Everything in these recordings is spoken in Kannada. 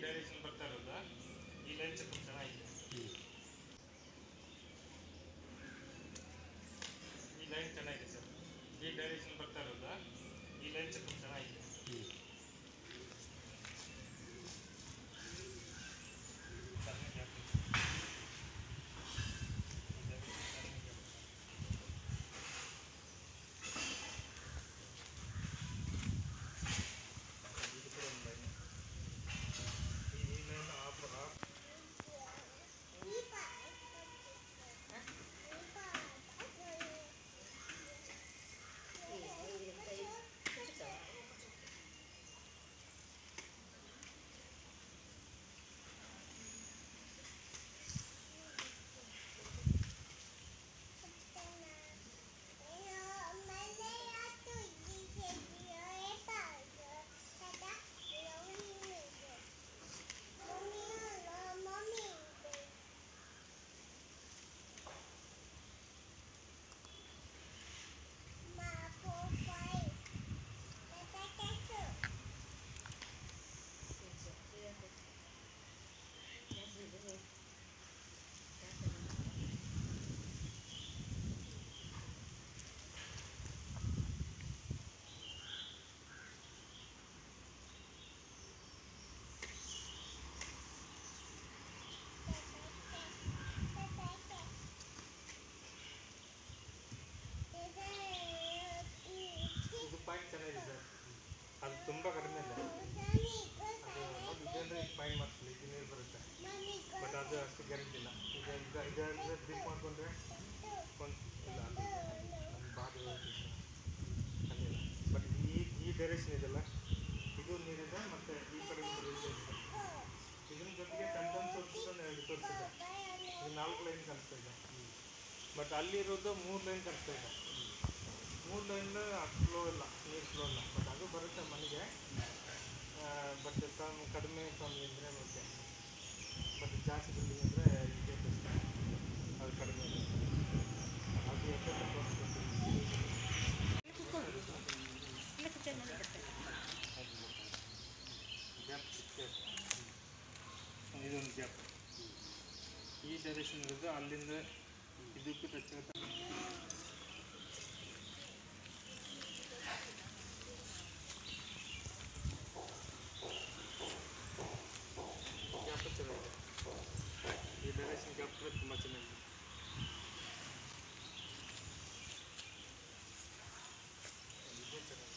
ಡೈರೆಕ್ಷನ್ ಬರ್ತಾ ಇರೋದು ಈ ಲೈನ್ ಸ್ವಲ್ಪ ಚೆನ್ನಾಗಿದೆ ಈ ಲೈನ್ ಚೆನ್ನಾಗಿದೆ ಸರ್ ಈ ಡೈರೆಕ್ಷನ್ ಬರ್ತಾ ಇರೋದು ಈ ಲೈನ್ ಸ್ವಲ್ಪ ಚೆನ್ನಾಗಿದೆ ಸಣ್ಣ gap ಇದೆ. ಈ direction ಸಣ್ಣ gap. ಇದು ಕೂಡ ಒಂದು line. ಈ ಈ line ಆಫ್ ಆಫ್ ಇದು ಪಾಯಿಂಟ್ ಚೆನ್ನಾಗಿದೆ ಸರ್ ಅದು ತುಂಬ ಕಡಿಮೆ ಇದೆ ಅದು ನೋಡಿ ಇದಂದ್ರೆ ಪಾಯಿಂಟ್ ಮಾಡಿಸಲಿ ಇದು ನೀರು ಬರುತ್ತೆ ಬಟ್ ಅದು ಅಷ್ಟು ಗ್ಯಾರಂಟಿ ಇಲ್ಲ ಈಗ ಈಗ ಇದಂದ್ರೆ ಡ್ರಿಪ್ ಮಾಡಿಕೊಂಡ್ರೆ ಒಂದು ಇಲ್ಲ ಅದು ನಮ್ಮ ಬಾಡಿ ಅಲ್ಲಿಲ್ಲ ಬಟ್ ಈ ಈ ಡೈರೆಕ್ಷನ್ ಇದೆಲ್ಲ ಇದು ನೀರಿದೆ ಮತ್ತು ಈ ಕಡೆ ಒಂದು ನೀರು ಇದೆ ಇದ್ರ ಜೊತೆಗೆ ಸಣ್ಣ ಸೋರ್ಸ್ ಎರಡು ಸೋರ್ಸ್ ಇದೆ ಇದು ನಾಲ್ಕು ಲೈನ್ ಕಾಣಿಸ್ತಾ ಇದೆ ಬಟ್ ಅಲ್ಲಿರೋದು ಮೂರು ಲೈನ್ ಕಾಣಿಸ್ತಾ ಇದೆ ಮೂರು ಲೈನ್ ಅಷ್ಟು ಫ್ಲೋ ಇಲ್ಲ ನೀರು ಫ್ಲೋ ಇಲ್ಲ ಬಟ್ ಅದು ಬರುತ್ತೆ ಮನೆಗೆ ಬಟ್ ಕಮ್ಮಿ ಕಡಿಮೆ ಕಮ್ಮಿ ಅಂದರೆ ಓಕೆ ಬಟ್ ಜಾಸ್ತಿ ಬಿಲ್ಡಿಂಗ್ ಅಂದರೆ ಇದೆ ಬೆಸ್ಟ್ ಅದು ಕಡಿಮೆ ಇದೆ ಅದು ಎಫೆಕ್ಟ್ ತೋರಿಸ್ಬೇಕು ಗ್ಯಾಪ್ ಸಿಕ್ತದೆ ಇದೊಂದು ಗ್ಯಾಪ್ ಈ ಡೈರೆಕ್ಷನ್ ಇರೋದು ಅಲ್ಲಿಂದ ಇದಕ್ಕೂ ಟಚ್ ಆಗುತ್ತೆ ಗ್ಯಾಪ್ ಚೆನ್ನಾಗಿದೆ ಈ ಡೈರೆಕ್ಷನ್ ಗ್ಯಾಪ್ ಕೂಡ ತುಂಬ ಚೆನ್ನಾಗಿದೆ ಇದು ಚೆನ್ನಾಗಿದೆ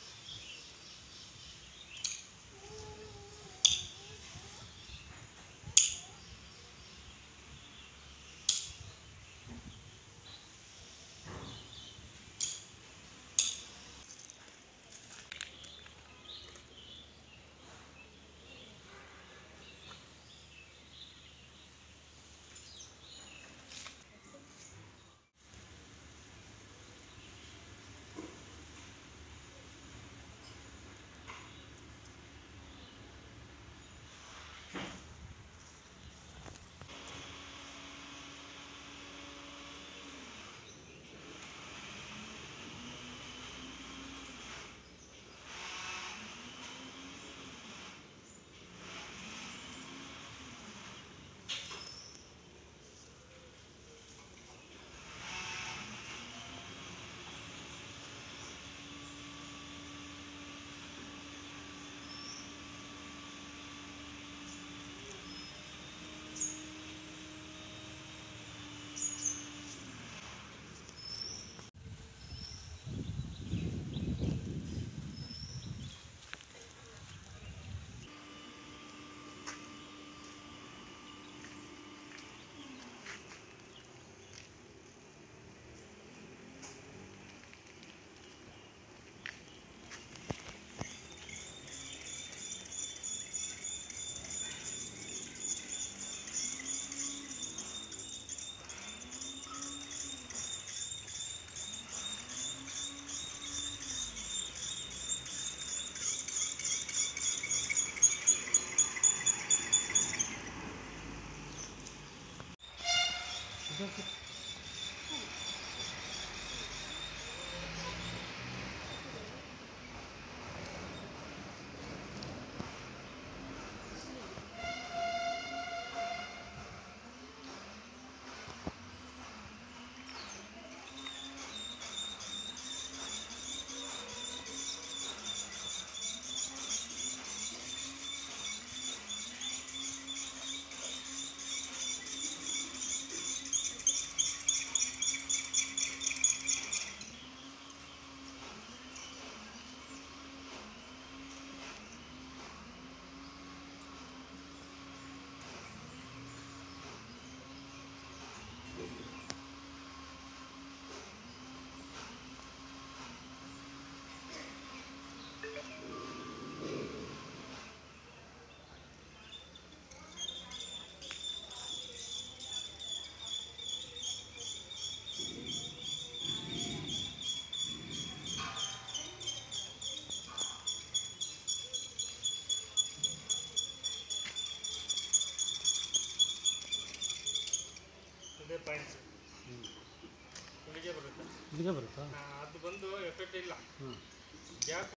ಇದೆ ಪಾಯಿಂಟ್ಸ್ ಹ್ಞೂ ಇಲ್ಲಿಗೆ ಬರುತ್ತೆ ಇಲ್ಲಿಗೆ ಬರುತ್ತಾ ಆ, ಅದು ಬಂದು ಎಫೆಕ್ಟ್ ಇಲ್ಲ ಹಾಂ ಗ್ಯಾಪ್